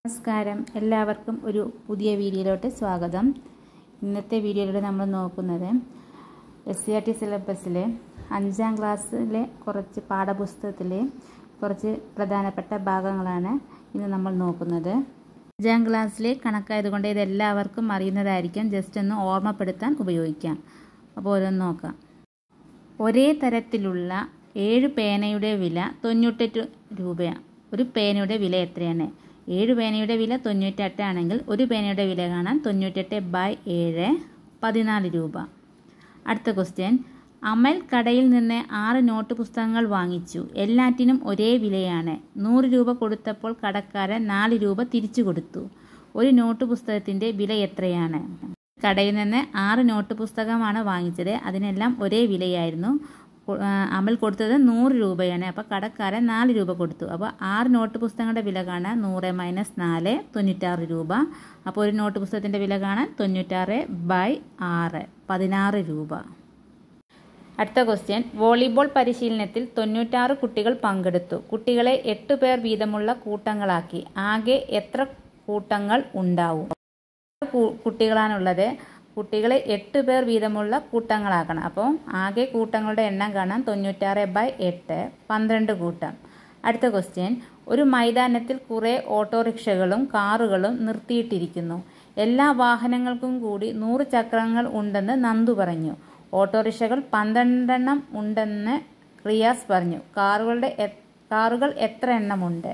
നമസ്കാരം എല്ലാവർക്കും ഒരു പുതിയ വീഡിയോയിലോട്ട് സ്വാഗതം ഇന്നത്തെ വീഡിയോയിലൂടെ നമ്മൾ നോക്കുന്നത് എസ് സി ആർ ടി സിലബസിലെ അഞ്ചാം ക്ലാസ്സിലെ കുറച്ച് പാഠപുസ്തകത്തിലെ കുറച്ച് പ്രധാനപ്പെട്ട ഭാഗങ്ങളാണ് ഇന്ന് നമ്മൾ നോക്കുന്നത് അഞ്ചാം ക്ലാസ്സിലെ കണക്കായതുകൊണ്ട് ഇത് എല്ലാവർക്കും അറിയുന്നതായിരിക്കും ജസ്റ്റ് ഒന്ന് ഓർമ്മപ്പെടുത്താൻ ഉപയോഗിക്കാം അപ്പോൾ ഓരോന്ന് നോക്കാം ഒരേ തരത്തിലുള്ള ഏഴ് പേനയുടെ വില തൊണ്ണൂറ്റെട്ട് രൂപയാണ് ഒരു പേനയുടെ വില എത്രയാണ് ഏഴ് പേനയുടെ വില തൊണ്ണൂറ്റെട്ട് ആണെങ്കിൽ ഒരു പേനയുടെ വില കാണാൻ തൊണ്ണൂറ്റെട്ട് ബൈ ഏഴ് പതിനാല് രൂപ അടുത്ത ക്വസ്റ്റ്യൻ അമൽ കടയിൽ നിന്ന് ആറ് നോട്ട് പുസ്തകങ്ങൾ വാങ്ങിച്ചു എല്ലാറ്റിനും ഒരേ വിലയാണ് നൂറ് രൂപ കൊടുത്തപ്പോൾ കടക്കാരൻ നാല് രൂപ തിരിച്ചു കൊടുത്തു ഒരു നോട്ട് പുസ്തകത്തിൻ്റെ വില എത്രയാണ് കടയിൽ നിന്ന് ആറ് നോട്ട് പുസ്തകമാണ് വാങ്ങിച്ചത് അതിനെല്ലാം ഒരേ വിലയായിരുന്നു അമൽ കൊടുത്തത് നൂറ് രൂപയാണ് അപ്പോൾ കടക്കാരൻ നാല് രൂപ കൊടുത്തു അപ്പോൾ ആറ് നോട്ട് പുസ്തകങ്ങളുടെ വില കാണാൻ നൂറ് മൈനസ് നാല് തൊണ്ണൂറ്റാറ് രൂപ അപ്പോൾ ഒരു നോട്ട് പുസ്തകത്തിൻ്റെ വില കാണാൻ തൊണ്ണൂറ്റാറ് ബൈ ആറ് പതിനാറ് രൂപ അടുത്ത ക്വസ്റ്റ്യൻ വോളിബോൾ പരിശീലനത്തിൽ തൊണ്ണൂറ്റാറ് കുട്ടികൾ പങ്കെടുത്തു കുട്ടികളെ എട്ട് പേർ വീതമുള്ള കൂട്ടങ്ങളാക്കി ആകെ എത്ര കൂട്ടങ്ങൾ ഉണ്ടാവും കുട്ടികളാണുള്ളത് കുട്ടികളെ എട്ട് പേർ വീതമുള്ള കൂട്ടങ്ങളാക്കണം അപ്പോൾ ആകെ കൂട്ടങ്ങളുടെ എണ്ണം കാണാൻ തൊണ്ണൂറ്റാറ് ബൈ എട്ട് പന്ത്രണ്ട് കൂട്ടം അടുത്ത ക്വസ്റ്റ്യൻ ഒരു മൈതാനത്തിൽ കുറേ ഓട്ടോറിക്ഷകളും കാറുകളും നിർത്തിയിട്ടിരിക്കുന്നു എല്ലാ വാഹനങ്ങൾക്കും കൂടി നൂറ് ചക്രങ്ങൾ ഉണ്ടെന്ന് നന്ദു പറഞ്ഞു ഓട്ടോറിക്ഷകൾ പന്ത്രണ്ടെണ്ണം ഉണ്ടെന്ന് റിയാസ് പറഞ്ഞു കാറുകളുടെ കാറുകൾ എത്ര എണ്ണമുണ്ട്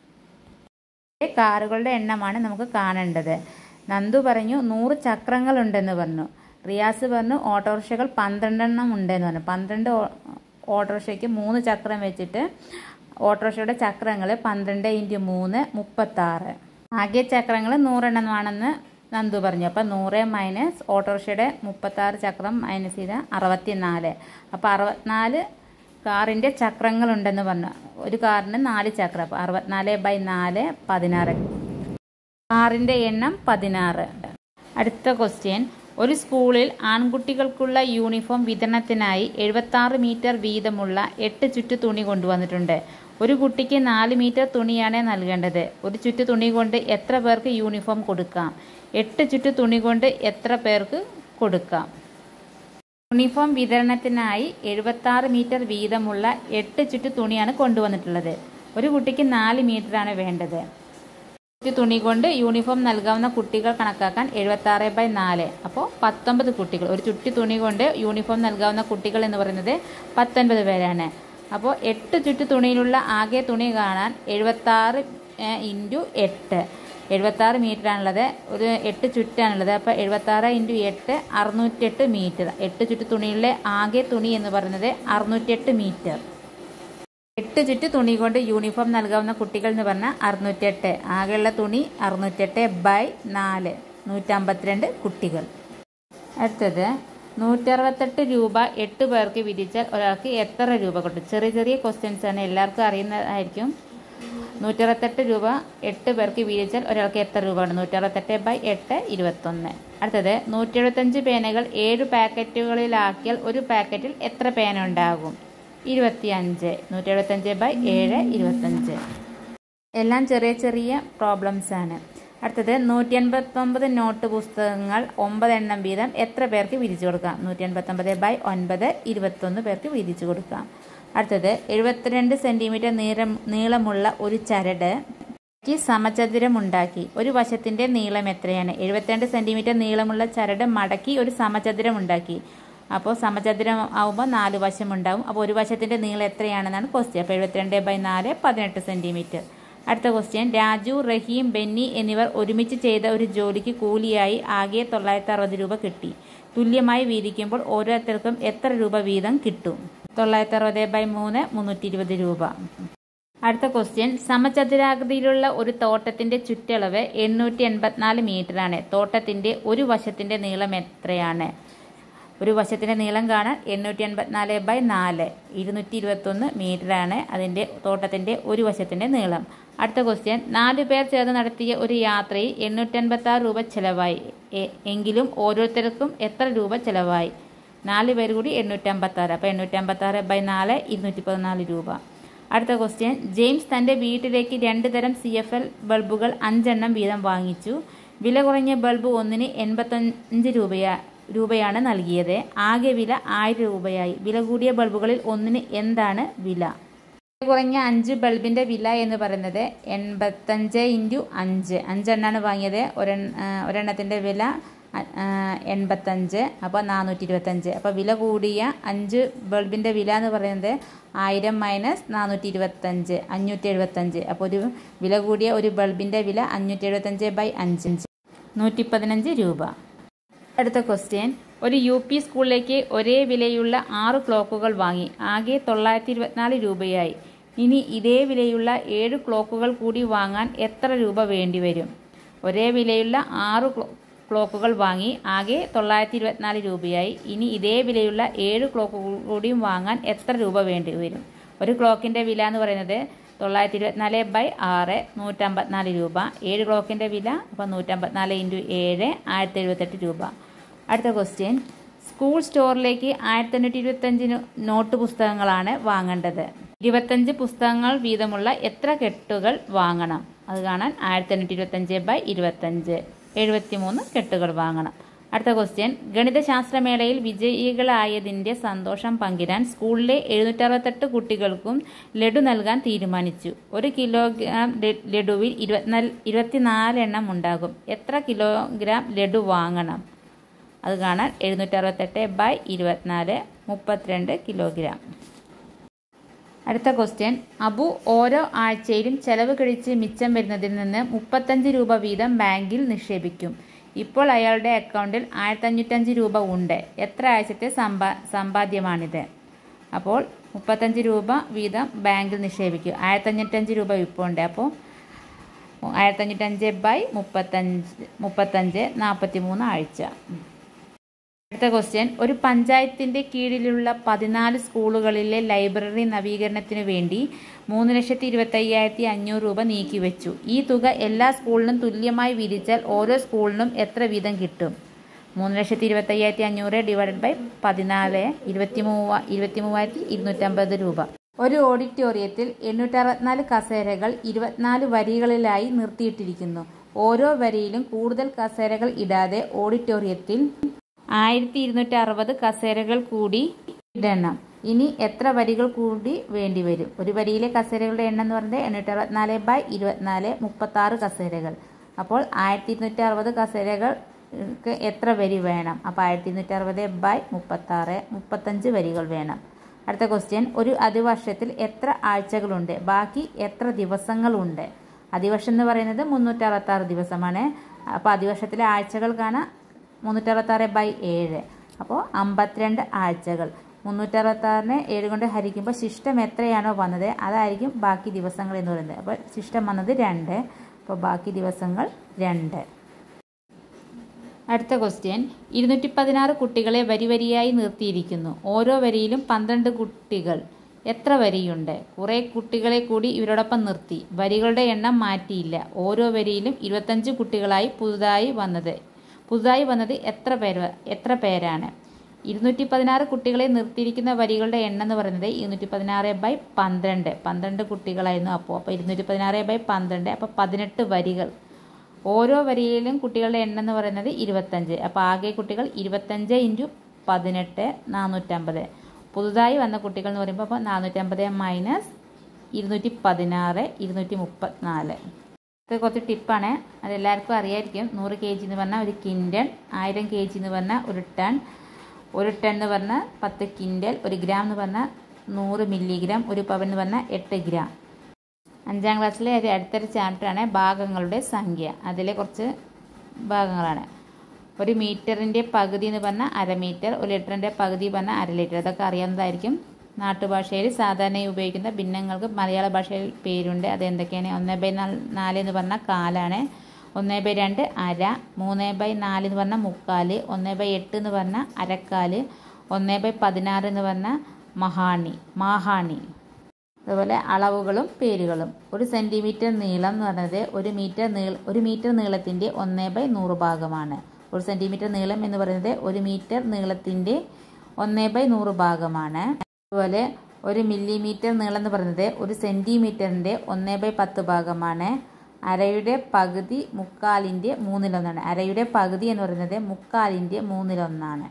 കാറുകളുടെ എണ്ണമാണ് നമുക്ക് കാണേണ്ടത് നന്ദു പറഞ്ഞു നൂറ് ചക്രങ്ങൾ ഉണ്ടെന്ന് പറഞ്ഞു റിയാസ് പറഞ്ഞു ഓട്ടോറിക്ഷകൾ പന്ത്രണ്ടെണ്ണം ഉണ്ടെന്ന് പറഞ്ഞു പന്ത്രണ്ട് ഓട്ടോറിക്ഷയ്ക്ക് മൂന്ന് ചക്രം വെച്ചിട്ട് ഓട്ടോറിക്ഷയുടെ ചക്രങ്ങൾ പന്ത്രണ്ട് ഇൻറ്റു മൂന്ന് മുപ്പത്താറ് ആകെ ചക്രങ്ങൾ നൂറെണ്ണമാണെന്ന് നന്ദു പറഞ്ഞു അപ്പം നൂറ് മൈനസ് ഓട്ടോറിക്ഷയുടെ മുപ്പത്താറ് ചക്രം മൈനസ് ചെയ്ത് അറുപത്തിനാല് അപ്പോൾ അറുപത്തിനാല് കാറിൻ്റെ ചക്രങ്ങളുണ്ടെന്ന് പറഞ്ഞു ഒരു കാറിന് നാല് ചക്രം അപ്പോൾ അറുപത്തിനാല് ബൈ നാല് പതിനാറ് കാറിൻ്റെ എണ്ണം പതിനാറ് അടുത്ത ക്വസ്റ്റ്യൻ ഒരു സ്കൂളിൽ ആൺകുട്ടികൾക്കുള്ള യൂണിഫോം വിതരണത്തിനായി എഴുപത്താറ് മീറ്റർ വീതമുള്ള എട്ട് ചുറ്റു തുണി കൊണ്ടുവന്നിട്ടുണ്ട് ഒരു കുട്ടിക്ക് നാല് മീറ്റർ തുണിയാണ് നൽകേണ്ടത് ഒരു ചുറ്റു തുണി കൊണ്ട് എത്ര പേർക്ക് യൂണിഫോം കൊടുക്കാം എട്ട് ചുറ്റു തുണി കൊണ്ട് എത്ര പേർക്ക് കൊടുക്കാം യൂണിഫോം വിതരണത്തിനായി എഴുപത്താറ് മീറ്റർ വീതമുള്ള എട്ട് ചുറ്റു തുണിയാണ് കൊണ്ടുവന്നിട്ടുള്ളത് ഒരു കുട്ടിക്ക് നാല് മീറ്ററാണ് വേണ്ടത് ചുറ്റു തുണി കൊണ്ട് യൂണിഫോം നൽകാവുന്ന കുട്ടികൾ കണക്കാക്കാൻ എഴുപത്താറ് ബൈ നാല് അപ്പോൾ പത്തൊമ്പത് കുട്ടികൾ ഒരു ചുറ്റി തുണി കൊണ്ട് യൂണിഫോം നൽകാവുന്ന കുട്ടികൾ എന്ന് പറയുന്നത് പത്തൊൻപത് പേരാണ് അപ്പോൾ എട്ട് ചുറ്റു തുണിയിലുള്ള ആകെ തുണി കാണാൻ എഴുപത്താറ് ഇൻറ്റു എട്ട് എഴുപത്താറ് മീറ്ററാണുള്ളത് ഒരു എട്ട് ചുറ്റാണുള്ളത് അപ്പോൾ എഴുപത്താറ് ഇൻറ്റു എട്ട് അറുന്നൂറ്റെട്ട് മീറ്റർ എട്ട് ചുറ്റു തുണിയിലെ ആകെ തുണി എന്ന് പറയുന്നത് അറുന്നൂറ്റെട്ട് മീറ്റർ എട്ട് ചുറ്റ് തുണി കൊണ്ട് യൂണിഫോം നൽകാവുന്ന കുട്ടികൾ എന്ന് പറഞ്ഞാൽ അറുന്നൂറ്റെട്ട് ആകെയുള്ള തുണി അറുന്നൂറ്റെട്ട് ബൈ നാല് നൂറ്റമ്പത്തിരണ്ട് കുട്ടികൾ അടുത്തത് നൂറ്ററുപത്തെട്ട് രൂപ എട്ട് പേർക്ക് വിധിച്ചാൽ ഒരാൾക്ക് എത്ര രൂപ കിട്ടും ചെറിയ ചെറിയ ക്വസ്റ്റ്യൻസ് ആണ് എല്ലാവർക്കും അറിയുന്നതായിരിക്കും നൂറ്ററുപത്തെട്ട് രൂപ എട്ട് പേർക്ക് വീതിച്ചാൽ ഒരാൾക്ക് എത്ര രൂപ ഉണ്ട് നൂറ്ററുപത്തെട്ട് ബൈ എട്ട് ഇരുപത്തൊന്ന് അടുത്തത് നൂറ്റെഴുപത്തഞ്ച് പേനകൾ ഏഴ് പാക്കറ്റുകളിലാക്കിയാൽ ഒരു പാക്കറ്റിൽ എത്ര പേന ഉണ്ടാകും ഇരുപത്തിയഞ്ച് നൂറ്റെഴുപത്തഞ്ച് ബൈ ഏഴ് ഇരുപത്തഞ്ച് എല്ലാം ചെറിയ ചെറിയ പ്രോബ്ലംസ് ആണ് അടുത്തത് നൂറ്റി എൺപത്തൊമ്പത് നോട്ട് പുസ്തകങ്ങൾ ഒമ്പത് എണ്ണം വീതം എത്ര പേർക്ക് വിധിച്ചു കൊടുക്കാം നൂറ്റി എൺപത്തൊമ്പത് ബൈ ഒൻപത് ഇരുപത്തൊന്ന് പേർക്ക് വിധിച്ചു കൊടുക്കാം അടുത്തത് എഴുപത്തിരണ്ട് സെൻറ്റിമീറ്റർ നീളം നീളമുള്ള ഒരു ചരട് സമചതുരം ഉണ്ടാക്കി ഒരു വശത്തിൻ്റെ നീളം എത്രയാണ് എഴുപത്തിരണ്ട് സെൻറ്റിമീറ്റർ നീളമുള്ള ചരട് മടക്കി ഒരു സമചതുരം ഉണ്ടാക്കി അപ്പോൾ സമചതുരം ആകുമ്പോൾ നാല് വശം ഉണ്ടാവും അപ്പോൾ ഒരു വശത്തിൻ്റെ നീളം എത്രയാണെന്നാണ് ക്വസ്റ്റ്യൻ അപ്പോൾ എഴുപത്തിരണ്ട് ബൈ നാല് പതിനെട്ട് സെൻറ്റിമീറ്റർ അടുത്ത ക്വസ്റ്റ്യൻ രാജു റഹീം ബെന്നി എന്നിവർ ഒരുമിച്ച് ചെയ്ത ഒരു ജോലിക്ക് കൂലിയായി ആകെ തൊള്ളായിരത്തി അറുപത് രൂപ കിട്ടി തുല്യമായി വീതിക്കുമ്പോൾ ഓരോരുത്തർക്കും എത്ര രൂപ വീതം കിട്ടും തൊള്ളായിരത്തി അറുപത് ബൈ മൂന്ന് മുന്നൂറ്റി ഇരുപത് രൂപ അടുത്ത ക്വസ്റ്റ്യൻ സമചതുരാകൃതിയിലുള്ള ഒരു തോട്ടത്തിന്റെ ചുറ്റളവ് എണ്ണൂറ്റി എൺപത്തിനാല് മീറ്ററാണ് തോട്ടത്തിന്റെ ഒരു വശത്തിന്റെ നീളം എത്രയാണ് ഒരു വശത്തിൻ്റെ നീളം കാണാൻ എണ്ണൂറ്റി എൺപത്തിനാല് ബൈ നാല് ഇരുന്നൂറ്റി ഇരുപത്തൊന്ന് മീറ്ററാണ് അതിൻ്റെ തോട്ടത്തിൻ്റെ ഒരു വശത്തിൻ്റെ നീളം അടുത്ത ക്വസ്റ്റ്യൻ നാല് പേർ ചേർന്ന് നടത്തിയ ഒരു യാത്രയിൽ എണ്ണൂറ്റൻപത്താറ് രൂപ ചിലവായി എങ്കിലും ഓരോരുത്തർക്കും എത്ര രൂപ ചിലവായി നാല് പേര് കൂടി എണ്ണൂറ്റമ്പത്താറ് അപ്പോൾ എണ്ണൂറ്റമ്പത്താറ് ബൈ നാല് ഇരുന്നൂറ്റി പതിനാല് രൂപ അടുത്ത ക്വസ്റ്റ്യൻ ജെയിംസ് തൻ്റെ വീട്ടിലേക്ക് രണ്ട് തരം സി എഫ് എൽ ബൾബുകൾ അഞ്ചെണ്ണം വീതം വാങ്ങിച്ചു വില കുറഞ്ഞ ബൾബ് ഒന്നിന് എൺപത്തഞ്ച് രൂപയാ രൂപയാണ് നൽകിയത് ആകെ വില ആയിരം രൂപയായി വില കൂടിയ ബൾബുകളിൽ ഒന്നിന് എന്താണ് വില വില കുറഞ്ഞ അഞ്ച് ബൾബിൻ്റെ വില എന്ന് പറയുന്നത് എൺപത്തഞ്ച് ഇൻറ്റു അഞ്ച് അഞ്ചെണ്ണാണ് വാങ്ങിയത് ഒരെണ്ണ ഒരെണ്ണത്തിൻ്റെ വില എൺപത്തഞ്ച് അപ്പോൾ നാനൂറ്റി ഇരുപത്തഞ്ച് അപ്പോൾ വില കൂടിയ അഞ്ച് ബൾബിൻ്റെ വില എന്ന് പറയുന്നത് ആയിരം മൈനസ് നാനൂറ്റി ഇരുപത്തഞ്ച് അഞ്ഞൂറ്റി എഴുപത്തഞ്ച് അപ്പോൾ ഒരു വില കൂടിയ ഒരു ബൾബിൻ്റെ വില അഞ്ഞൂറ്റി എഴുപത്തഞ്ച് ബൈ അഞ്ച് നൂറ്റി പതിനഞ്ച് രൂപ അടുത്ത ക്വസ്റ്റ്യൻ ഒരു യു പി സ്കൂളിലേക്ക് ഒരേ വിലയുള്ള ആറ് ക്ലോക്കുകൾ വാങ്ങി ആകെ തൊള്ളായിരത്തി ഇരുപത്തിനാല് രൂപയായി ഇനി ഇതേ വിലയുള്ള ഏഴ് ക്ലോക്കുകൾ കൂടി വാങ്ങാൻ എത്ര രൂപ വേണ്ടിവരും ഒരേ വിലയുള്ള ആറ് ക്ലോക്കുകൾ വാങ്ങി ആകെ തൊള്ളായിരത്തി ഇരുപത്തിനാല് രൂപയായി ഇനി ഇതേ വിലയുള്ള ഏഴ് ക്ലോക്കുകൾ കൂടിയും വാങ്ങാൻ എത്ര രൂപ വേണ്ടി വരും ഒരു ക്ലോക്കിൻ്റെ വില എന്ന് പറയുന്നത് തൊള്ളായിരത്തി ഇരുപത്തിനാല് ബൈ ആറ് നൂറ്റമ്പത്തിനാല് രൂപ ഏഴ് ക്ലോക്കിൻ്റെ വില അപ്പോൾ നൂറ്റമ്പത്തിനാല് ഇൻറ്റു ഏഴ് ആയിരത്തി എഴുപത്തെട്ട് രൂപ അടുത്ത ക്വസ്റ്റ്യൻ സ്കൂൾ സ്റ്റോറിലേക്ക് ആയിരത്തി എണ്ണൂറ്റി ഇരുപത്തഞ്ച് നോട്ട് പുസ്തകങ്ങളാണ് വാങ്ങേണ്ടത് ഇരുപത്തഞ്ച് പുസ്തകങ്ങൾ വീതമുള്ള എത്ര കെട്ടുകൾ വാങ്ങണം അത് കാണാൻ ആയിരത്തി എണ്ണൂറ്റി ഇരുപത്തഞ്ച് ബൈ ഇരുപത്തഞ്ച് എഴുപത്തിമൂന്ന് കെട്ടുകൾ വാങ്ങണം അടുത്ത ക്വസ്റ്റ്യൻ ഗണിതശാസ്ത്രമേളയിൽ വിജയികളായതിൻ്റെ സന്തോഷം പങ്കിടാൻ സ്കൂളിലെ എഴുന്നൂറ്ററുപത്തെട്ട് കുട്ടികൾക്കും ലഡു നൽകാൻ തീരുമാനിച്ചു ഒരു കിലോഗ്രാം ലഡുവിൽ ഇരുപത്തിനാല് ഇരുപത്തിനാലെണ്ണം ഉണ്ടാകും എത്ര കിലോഗ്രാം ലഡു വാങ്ങണം അത് കാണാൻ എഴുന്നൂറ്ററുപത്തെട്ട് ബൈ ഇരുപത്തിനാല് മുപ്പത്തിരണ്ട് കിലോഗ്രാം അടുത്ത ക്വസ്റ്റ്യൻ അബു ഓരോ ആഴ്ചയിലും ചെലവ് കഴിച്ച് മിച്ചം വരുന്നതിൽ നിന്ന് മുപ്പത്തഞ്ച് രൂപ വീതം ബാങ്കിൽ നിക്ഷേപിക്കും ഇപ്പോൾ അയാളുടെ അക്കൗണ്ടിൽ ആയിരത്തഞ്ഞൂറ്റഞ്ച് രൂപ ഉണ്ട് എത്ര ആഴ്ചത്തെ സമ്പാ സമ്പാദ്യമാണിത് അപ്പോൾ മുപ്പത്തഞ്ച് രൂപ വീതം ബാങ്കിൽ നിക്ഷേപിക്കും ആയിരത്തഞ്ഞൂറ്റഞ്ച് രൂപ ഇപ്പോൾ ഉണ്ട് അപ്പോൾ ആയിരത്തഞ്ഞൂറ്റഞ്ച് ബൈ മുപ്പത്തഞ്ച് മുപ്പത്തഞ്ച് നാൽപ്പത്തി മൂന്ന് ആഴ്ച അടുത്ത ക്വസ്റ്റ്യൻ ഒരു പഞ്ചായത്തിൻ്റെ കീഴിലുള്ള പതിനാല് സ്കൂളുകളിലെ ലൈബ്രറി നവീകരണത്തിനു വേണ്ടി മൂന്ന് ലക്ഷത്തി ഇരുപത്തയ്യായിരത്തി അഞ്ഞൂറ് രൂപ നീക്കിവെച്ചു ഈ തുക എല്ലാ സ്കൂളിനും തുല്യമായി വിരിച്ചാൽ ഓരോ സ്കൂളിനും എത്ര വീതം കിട്ടും മൂന്ന് ലക്ഷത്തി ഇരുപത്തയ്യായിരത്തി അഞ്ഞൂറ് ഡിവൈഡഡ് ബൈ പതിനാല് ഇരുപത്തി മൂവ ഇരുപത്തി മൂവായിരത്തി ഇരുന്നൂറ്റമ്പത് രൂപ ഒരു ഓഡിറ്റോറിയത്തിൽ എണ്ണൂറ്ററുപത്തിനാല് കസേരകൾ ഇരുപത്തിനാല് വരികളിലായി നിർത്തിയിട്ടിരിക്കുന്നു ഓരോ വരിയിലും കൂടുതൽ കസേരകൾ ഇടാതെ ഓഡിറ്റോറിയത്തിൽ ആയിരത്തി ഇരുന്നൂറ്റി അറുപത് കസേരകൾ കൂടി ഇടണം ഇനി എത്ര വരികൾ കൂടി വേണ്ടി വരും ഒരു വരിയിലെ കസേരകളുടെ എണ്ണം എന്ന് പറയുന്നത് എണ്ണൂറ്റി അറുപത്തിനാല് ബൈ ഇരുപത്തിനാല് മുപ്പത്താറ് കസേരകൾ അപ്പോൾ ആയിരത്തി ഇരുന്നൂറ്റി അറുപത് കസേരകൾക്ക് എത്ര വരി വേണം അപ്പോൾ ആയിരത്തി ഇരുന്നൂറ്റി അറുപത് ബൈ മുപ്പത്താറ് മുപ്പത്തഞ്ച് വരികൾ വേണം അടുത്ത ക്വസ്റ്റ്യൻ ഒരു അതിവർഷത്തിൽ എത്ര ആഴ്ചകളുണ്ട് ബാക്കി എത്ര ദിവസങ്ങളുണ്ട് അതിവർഷം എന്ന് പറയുന്നത് മുന്നൂറ്റി അറുപത്താറ് ദിവസമാണ് അപ്പോൾ അതിവർഷത്തിലെ ആഴ്ചകൾ കാണാൻ മുന്നൂറ്ററുപത്താറ് ബൈ ഏഴ് അപ്പോൾ അമ്പത്തിരണ്ട് ആഴ്ചകൾ മുന്നൂറ്ററുപത്താറിനെ ഏഴ് കൊണ്ട് ഹരിക്കുമ്പോൾ ശിഷ്ടം എത്രയാണോ വന്നത് അതായിരിക്കും ബാക്കി ദിവസങ്ങൾ എന്ന് പറയുന്നത് അപ്പോൾ ശിഷ്ടം വന്നത് രണ്ട് അപ്പോൾ ബാക്കി ദിവസങ്ങൾ രണ്ട് അടുത്ത ക്വസ്റ്റ്യൻ ഇരുന്നൂറ്റി പതിനാറ് കുട്ടികളെ വരി വരിയായി നിർത്തിയിരിക്കുന്നു ഓരോ വരിയിലും പന്ത്രണ്ട് കുട്ടികൾ എത്ര വരിയുണ്ട് കുറേ കുട്ടികളെ കൂടി ഇവരോടൊപ്പം നിർത്തി വരികളുടെ എണ്ണം മാറ്റിയില്ല ഓരോ വരിയിലും ഇരുപത്തഞ്ച് കുട്ടികളായി പുതുതായി വന്നത് പുതുതായി വന്നത് എത്ര പേര് എത്ര പേരാണ് ഇരുന്നൂറ്റി പതിനാറ് കുട്ടികളെ നിർത്തിയിരിക്കുന്ന വരികളുടെ എണ്ണം എന്ന് പറയുന്നത് ഇരുന്നൂറ്റി പതിനാറ് ബൈ പന്ത്രണ്ട് പന്ത്രണ്ട് കുട്ടികളായിരുന്നു അപ്പോൾ അപ്പോൾ ഇരുന്നൂറ്റി പതിനാറ് ബൈ പന്ത്രണ്ട് അപ്പോൾ പതിനെട്ട് വരികൾ ഓരോ വരിയിലും കുട്ടികളുടെ എണ്ണം എന്ന് പറയുന്നത് ഇരുപത്തഞ്ച് അപ്പോൾ ആകെ കുട്ടികൾ ഇരുപത്തഞ്ച് ഇൻറ്റു പതിനെട്ട് നാനൂറ്റമ്പത് പുതുതായി വന്ന കുട്ടികൾ എന്ന് പറയുമ്പോൾ അപ്പോൾ നാനൂറ്റമ്പത് മൈനസ് ഇരുന്നൂറ്റി പതിനാറ് ഇരുന്നൂറ്റി മുപ്പത്തിനാല് ഇത് കുറച്ച് ടിപ്പാണ് അതെല്ലാവർക്കും അറിയായിരിക്കും നൂറ് കെ ജി എന്ന് പറഞ്ഞാൽ ഒരു കിൻഡൽ ആയിരം കെ ജി എന്ന് പറഞ്ഞാൽ ഒരു ടൺ ഒരു ടൺ എന്ന് പറഞ്ഞാൽ പത്ത് കിൻഡൽ ഒരു ഗ്രാം എന്ന് പറഞ്ഞാൽ നൂറ് മില്ലിഗ്രാം ഒരു പവൻ എന്ന് പറഞ്ഞാൽ എട്ട് ഗ്രാം അഞ്ചാം ക്ലാസ്സിലെ ഒരു അടുത്തൊരു ചാപ്റ്ററാണ് ഭാഗങ്ങളുടെ സംഖ്യ അതിലെ കുറച്ച് ഭാഗങ്ങളാണ് ഒരു മീറ്ററിൻ്റെ പകുതി എന്ന് പറഞ്ഞാൽ അര മീറ്റർ ഒരു ലിറ്ററിൻ്റെ പകുതി പറഞ്ഞാൽ അര ലിറ്റർ അതൊക്കെ അറിയാവുന്നതായിരിക്കും നാട്ടുഭാഷയിൽ സാധാരണയായി ഉപയോഗിക്കുന്ന ഭിന്നങ്ങൾക്ക് മലയാള ഭാഷയിൽ പേരുണ്ട് അത് എന്തൊക്കെയാണ് ഒന്ന് ബൈ നാല് എന്ന് പറഞ്ഞാൽ കാലാണ് ഒന്ന് ബൈ രണ്ട് അര മൂന്ന് ബൈ നാല് എന്ന് പറഞ്ഞാൽ മുക്കാല് ഒന്ന് ബൈ എട്ട് എന്ന് പറഞ്ഞാൽ അരക്കാല് ഒന്ന് ബൈ പതിനാറ് എന്ന് പറഞ്ഞാൽ മഹാണി മാഹാണി അതുപോലെ അളവുകളും പേരുകളും ഒരു സെൻറ്റിമീറ്റർ നീളം എന്ന് പറയുന്നത് ഒരു മീറ്റർ നീള ഒരു മീറ്റർ നീളത്തിൻ്റെ ഒന്ന് ബൈ നൂറ് ഭാഗമാണ് ഒരു സെൻറ്റിമീറ്റർ നീളം എന്ന് പറയുന്നത് ഒരു മീറ്റർ നീളത്തിൻ്റെ ഒന്ന് ബൈ നൂറ് ഭാഗമാണ് അതുപോലെ ഒരു മില്ലിമീറ്റർ നീളം എന്ന് പറയുന്നത് ഒരു സെൻറ്റിമീറ്ററിൻ്റെ ഒന്ന് ബൈ പത്ത് ഭാഗമാണ് അരയുടെ പകുതി മുക്കാലിൻ്റെ മൂന്നിലൊന്നാണ് അരയുടെ പകുതി എന്ന് പറയുന്നത് മുക്കാലിൻ്റെ മൂന്നിലൊന്നാണ്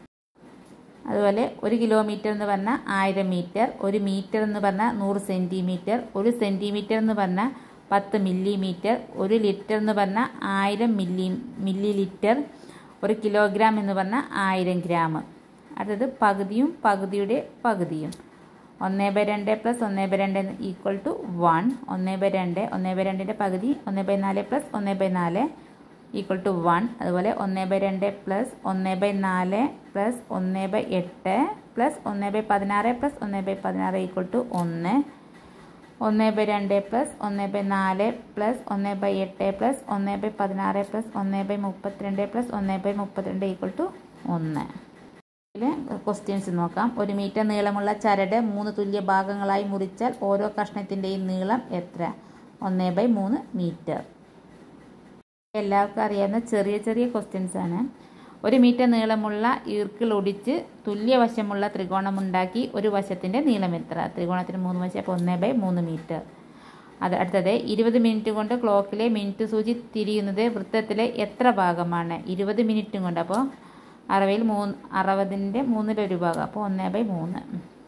അതുപോലെ ഒരു കിലോമീറ്റർ എന്ന് പറഞ്ഞാൽ ആയിരം മീറ്റർ ഒരു മീറ്റർ എന്ന് പറഞ്ഞാൽ നൂറ് സെൻറ്റിമീറ്റർ ഒരു സെൻറ്റിമീറ്റർ എന്ന് പറഞ്ഞാൽ പത്ത് മില്ലിമീറ്റർ ഒരു ലിറ്റർ എന്ന് പറഞ്ഞാൽ ആയിരം മില്ലി മില്ലി ലിറ്റർ ഒരു കിലോഗ്രാം എന്ന് പറഞ്ഞാൽ ആയിരം ഗ്രാം അടുത്തത് പകുതിയും പകുതിയുടെ പകുതിയും ഒന്ന് ബൈ രണ്ട് പ്ലസ് ഒന്ന് ബൈ രണ്ട് ഈക്വൽ ടു വൺ ഒന്ന് ബൈ രണ്ട് ഒന്ന് ബൈ രണ്ടിൻ്റെ പകുതി ഒന്ന് ബൈ നാല് പ്ലസ് ഒന്ന് ബൈ നാല് ഈക്വൽ ടു വൺ അതുപോലെ ഒന്ന് ബൈ രണ്ട് പ്ലസ് ഒന്ന് ബൈ നാല് പ്ലസ് ഒന്ന് ബൈ എട്ട് പ്ലസ് ഒന്ന് ബൈ പതിനാറ് പ്ലസ് ഒന്ന് ബൈ പതിനാറ് ഈക്വൽ ടു ഒന്ന് ഒന്ന് ബൈ രണ്ട് പ്ലസ് ഒന്ന് ബൈ നാല് പ്ലസ് ഒന്ന് ബൈ എട്ട് പ്ലസ് ഒന്ന് ബൈ പതിനാറ് പ്ലസ് ഒന്ന് ബൈ മുപ്പത്തിരണ്ട് പ്ലസ് ഒന്ന് ബൈ മുപ്പത്തിരണ്ട് ഈക്വൽ ടു ഒന്ന് ഇതിൽ ക്വസ്റ്റ്യൻസ് നോക്കാം ഒരു മീറ്റർ നീളമുള്ള ചരട് മൂന്ന് തുല്യ ഭാഗങ്ങളായി മുറിച്ചാൽ ഓരോ കഷ്ണത്തിൻ്റെയും നീളം എത്ര ഒന്ന് ബൈ മൂന്ന് മീറ്റർ എല്ലാവർക്കും അറിയാവുന്ന ചെറിയ ചെറിയ ക്വസ്റ്റ്യൻസ് ആണ് ഒരു മീറ്റർ നീളമുള്ള ഈർക്കിൾ ഒടിച്ച് തുല്യവശമുള്ള ത്രികോണമുണ്ടാക്കി ഒരു വശത്തിൻ്റെ നീളം എത്ര ത്രികോണത്തിന് മൂന്ന് വശം അപ്പോൾ ഒന്ന് ബൈ മൂന്ന് മീറ്റർ അത് അടുത്തത് ഇരുപത് മിനിറ്റ് കൊണ്ട് ക്ലോക്കിലെ മിനിറ്റ് സൂചി തിരിയുന്നത് വൃത്തത്തിലെ എത്ര ഭാഗമാണ് ഇരുപത് മിനിറ്റും കൊണ്ട് അപ്പോൾ അറുപതിൽ മൂന്ന് അറുപതിൻ്റെ മൂന്നിലൊരു ഭാഗം അപ്പോൾ ഒന്ന് ബൈ മൂന്ന്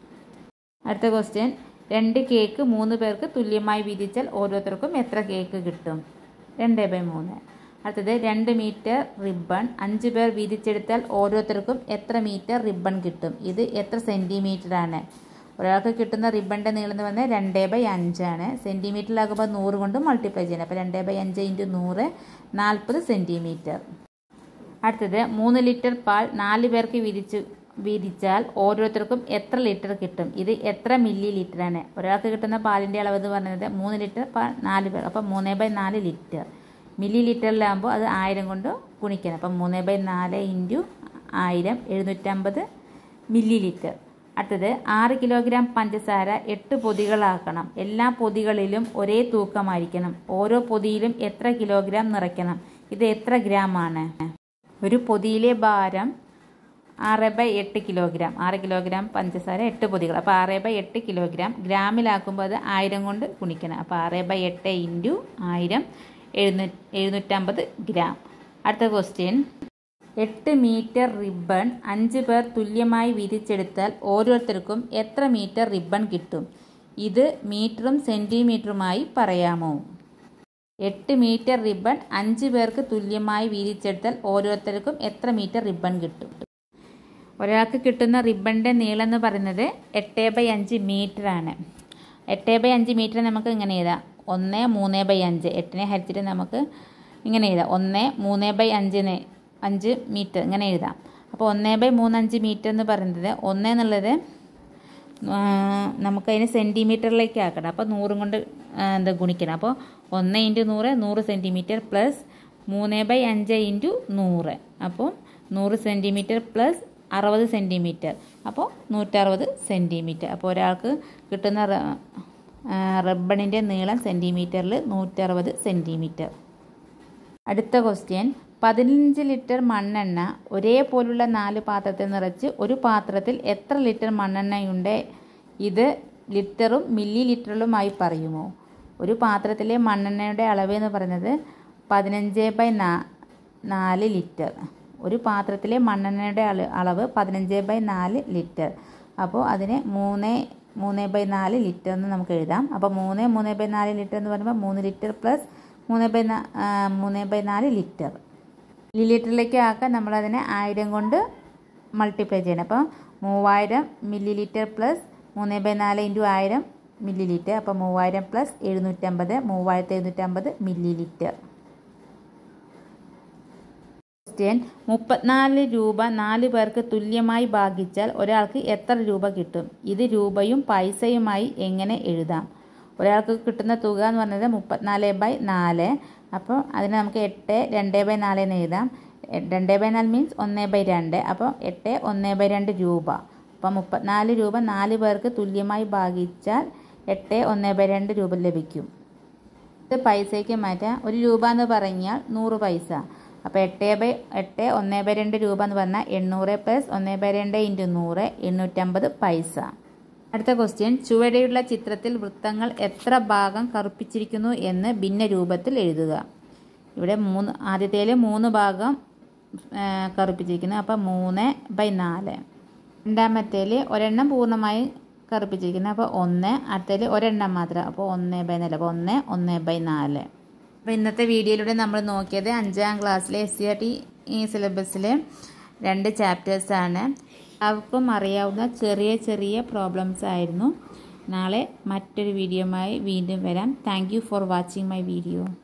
അടുത്ത ക്വസ്റ്റ്യൻ രണ്ട് കേക്ക് മൂന്ന് പേർക്ക് തുല്യമായി വീതിച്ചാൽ ഓരോരുത്തർക്കും എത്ര കേക്ക് കിട്ടും രണ്ട് ബൈ മൂന്ന് അടുത്തത് രണ്ട് മീറ്റർ റിബൺ അഞ്ച് പേർ വീതിച്ചെടുത്താൽ ഓരോരുത്തർക്കും എത്ര മീറ്റർ റിബൺ കിട്ടും ഇത് എത്ര സെൻറ്റിമീറ്റർ ആണ് ഒരാൾക്ക് കിട്ടുന്ന റിബണിൻ്റെ നീളം എന്ന് പറഞ്ഞാൽ രണ്ട് ബൈ അഞ്ചാണ് സെൻറ്റിമീറ്ററിലാകുമ്പോൾ നൂറ് കൊണ്ട് മൾട്ടിപ്ലൈ ചെയ്യണം അപ്പോൾ രണ്ട് ബൈ അഞ്ച് ഇൻറ്റു നൂറ് നാൽപ്പത് സെൻറ്റിമീറ്റർ അടുത്തത് മൂന്ന് ലിറ്റർ പാൽ നാല് പേർക്ക് വീതിച്ച് വീതിച്ചാൽ ഓരോരുത്തർക്കും എത്ര ലിറ്റർ കിട്ടും ഇത് എത്ര മില്ലി ലിറ്ററാണ് ഒരാൾക്ക് കിട്ടുന്ന പാലിൻ്റെ അളവ് എന്ന് പറയുന്നത് മൂന്ന് ലിറ്റർ പാൽ നാല് പേർ അപ്പോൾ മൂന്ന് ബൈ നാല് ലിറ്റർ മില്ലി ലിറ്ററിലാകുമ്പോൾ അത് ആയിരം കൊണ്ട് ഗുണിക്കണം അപ്പം മൂന്ന് ബൈ നാല് ഇൻറ്റു ആയിരം എഴുന്നൂറ്റമ്പത് മില്ലി ലിറ്റർ അടുത്തത് ആറ് കിലോഗ്രാം പഞ്ചസാര എട്ട് പൊതികളാക്കണം എല്ലാ പൊതികളിലും ഒരേ തൂക്കമായിരിക്കണം ഓരോ പൊതിയിലും എത്ര കിലോഗ്രാം നിറയ്ക്കണം ഇത് എത്ര ഗ്രാം ആണ് ഒരു പൊതിയിലെ ഭാരം ആറ് ബൈ എട്ട് കിലോഗ്രാം ആറ് കിലോഗ്രാം പഞ്ചസാര എട്ട് പൊതികൾ അപ്പോൾ ആറ് ബൈ എട്ട് കിലോഗ്രാം ഗ്രാമിലാക്കുമ്പോൾ അത് ആയിരം കൊണ്ട് ഗുണിക്കണം അപ്പോൾ ആറ് ബൈ എട്ട് ഇൻറ്റു ആയിരം എഴുന്നൂ എഴുന്നൂറ്റമ്പത് ഗ്രാം അടുത്ത ക്വസ്റ്റ്യൻ എട്ട് മീറ്റർ റിബൺ അഞ്ച് പേർ തുല്യമായി വീതിച്ചെടുത്താൽ ഓരോരുത്തർക്കും എത്ര മീറ്റർ റിബൺ കിട്ടും ഇത് മീറ്ററും സെൻറ്റിമീറ്ററുമായി പറയാമോ എട്ട് മീറ്റർ റിബൺ അഞ്ച് പേർക്ക് തുല്യമായി വീതിച്ചെടുത്താൽ ഓരോരുത്തർക്കും എത്ര മീറ്റർ റിബൺ കിട്ടും ഒരാൾക്ക് കിട്ടുന്ന റിബണിൻ്റെ നീളം എന്ന് പറയുന്നത് എട്ട് ബൈ അഞ്ച് മീറ്റർ ആണ് എട്ട് ബൈ അഞ്ച് മീറ്റർ നമുക്ക് ഇങ്ങനെ എഴുതാം ഒന്ന് മൂന്ന് ബൈ അഞ്ച് എട്ടിനെ ഹരിച്ചിട്ട് നമുക്ക് ഇങ്ങനെ എഴുതാം ഒന്ന് മൂന്ന് ബൈ അഞ്ചിന് അഞ്ച് മീറ്റർ ഇങ്ങനെ എഴുതാം അപ്പോൾ ഒന്ന് ബൈ മൂന്ന് അഞ്ച് മീറ്റർ എന്ന് പറയുന്നത് ഒന്ന് എന്നുള്ളത് നമുക്കതിന് സെൻറ്റിമീറ്ററിലേക്ക് ആക്കണം അപ്പോൾ നൂറും കൊണ്ട് എന്താ ഗുണിക്കണം അപ്പോൾ ഒന്ന് ഇൻറ്റു നൂറ് നൂറ് സെൻറ്റിമീറ്റർ പ്ലസ് മൂന്ന് ബൈ അഞ്ച് ഇൻറ്റു നൂറ് അപ്പോൾ നൂറ് സെൻറ്റിമീറ്റർ പ്ലസ് അറുപത് സെൻറ്റിമീറ്റർ അപ്പോൾ നൂറ്ററുപത് സെൻറ്റിമീറ്റർ അപ്പോൾ ഒരാൾക്ക് കിട്ടുന്ന റബ്ബണിൻ്റെ നീളം സെൻറ്റിമീറ്ററിൽ നൂറ്ററുപത് സെൻറ്റിമീറ്റർ അടുത്ത ക്വസ്റ്റ്യൻ പതിനഞ്ച് ലിറ്റർ മണ്ണെണ്ണ ഒരേപോലുള്ള നാല് പാത്രത്തിൽ നിറച്ച് ഒരു പാത്രത്തിൽ എത്ര ലിറ്റർ മണ്ണെണ്ണയുണ്ട് ഇത് ലിറ്ററും മില്ലി ലിറ്ററിലുമായി പറയുമോ ഒരു പാത്രത്തിലെ മണ്ണെണ്ണയുടെ അളവ് എന്ന് പറയുന്നത് പതിനഞ്ച് ബൈ നാ നാല് ലിറ്റർ ഒരു പാത്രത്തിലെ മണ്ണെണ്ണയുടെ അളവ് പതിനഞ്ച് ബൈ നാല് ലിറ്റർ അപ്പോൾ അതിനെ മൂന്ന് മൂന്ന് ബൈ നാല് ലിറ്റർ എന്ന് നമുക്ക് എഴുതാം അപ്പോൾ മൂന്ന് മൂന്ന് ബൈ നാല് ലിറ്റർ എന്ന് പറയുമ്പോൾ മൂന്ന് ലിറ്റർ പ്ലസ് മൂന്ന് ബൈ മൂന്ന് ബൈ നാല് ലിറ്റർ മില്ലി ലിറ്ററിലേക്ക് ആക്കാൻ നമ്മളതിനെ ആയിരം കൊണ്ട് മൾട്ടിപ്ലൈ ചെയ്യണം അപ്പോൾ മൂവായിരം മില്ലി ലിറ്റർ പ്ലസ് മൂന്ന് ബൈ നാല് ഇൻറ്റു ആയിരം മില്ലി ലിറ്റർ അപ്പോൾ മൂവായിരം പ്ലസ് എഴുന്നൂറ്റമ്പത് മൂവായിരത്തി എഴുന്നൂറ്റമ്പത് മില്ലി ലിറ്റർ ക്വസ്റ്റ്യൻ മുപ്പത്തിനാല് രൂപ നാല് പേർക്ക് തുല്യമായി ഭാഗിച്ചാൽ ഒരാൾക്ക് എത്ര രൂപ കിട്ടും ഇത് രൂപയും പൈസയുമായി എങ്ങനെ എഴുതാം ഒരാൾക്ക് കിട്ടുന്ന തുക എന്ന് പറഞ്ഞത് മുപ്പത്തിനാല് ബൈ നാല് അപ്പോൾ അതിന് നമുക്ക് എട്ട് രണ്ട് ബൈ നാല് എന്ന് എഴുതാം രണ്ട് ബൈ നാല് മീൻസ് ഒന്ന് ബൈ രണ്ട് അപ്പോൾ എട്ട് ഒന്ന് ബൈ രണ്ട് രൂപ അപ്പോൾ മുപ്പത്തിനാല് രൂപ നാല് പേർക്ക് തുല്യമായി ഭാഗിച്ചാൽ എട്ട് ഒന്ന് ബൈ രണ്ട് രൂപ ലഭിക്കും ഇത് പൈസയ്ക്ക് മാറ്റാം ഒരു രൂപ എന്ന് പറഞ്ഞാൽ നൂറ് പൈസ അപ്പോൾ എട്ട് ബൈ എട്ട് ഒന്ന് ബൈ രണ്ട് രൂപ എന്ന് പറഞ്ഞാൽ എണ്ണൂറ് പ്ലസ് ഒന്ന് ബൈ രണ്ട് ഇൻറ്റു നൂറ് എണ്ണൂറ്റമ്പത് പൈസ അടുത്ത ക്വസ്റ്റ്യൻ ചുവടെയുള്ള ചിത്രത്തിൽ വൃത്തങ്ങൾ എത്ര ഭാഗം കറുപ്പിച്ചിരിക്കുന്നു എന്ന് ഭിന്ന രൂപത്തിൽ എഴുതുക ഇവിടെ മൂന്ന് ആദ്യത്തേൽ മൂന്ന് ഭാഗം ആ, കറുപ്പിച്ചിരിക്കുന്നു അപ്പോൾ മൂന്ന് ബൈ നാല് രണ്ടാമത്തേൽ ഒരെണ്ണം പൂർണ്ണമായും കറുപ്പിച്ചിരിക്കുന്നു അപ്പോൾ ഒന്ന് അടുത്തതിൽ ഒരെണ്ണം മാത്രം അപ്പോൾ ഒന്ന് ബൈ നാല് അപ്പോൾ ഒന്ന് ഒന്ന് ബൈ നാല് അപ്പോൾ ഇന്നത്തെ വീഡിയോയിലൂടെ നമ്മൾ നോക്കിയത് അഞ്ചാം ക്ലാസ്സിലെ എസ് സി ആർ ടി ഈ സിലബസിലെ രണ്ട് ചാപ്റ്റേഴ്സാണ് അവർക്കും അറിയാവുന്ന ചെറിയ ചെറിയ പ്രോബ്ലംസ് ആയിരുന്നു നാളെ മറ്റൊരു വീഡിയോയുമായി വീണ്ടും വരാം thank you for watching my video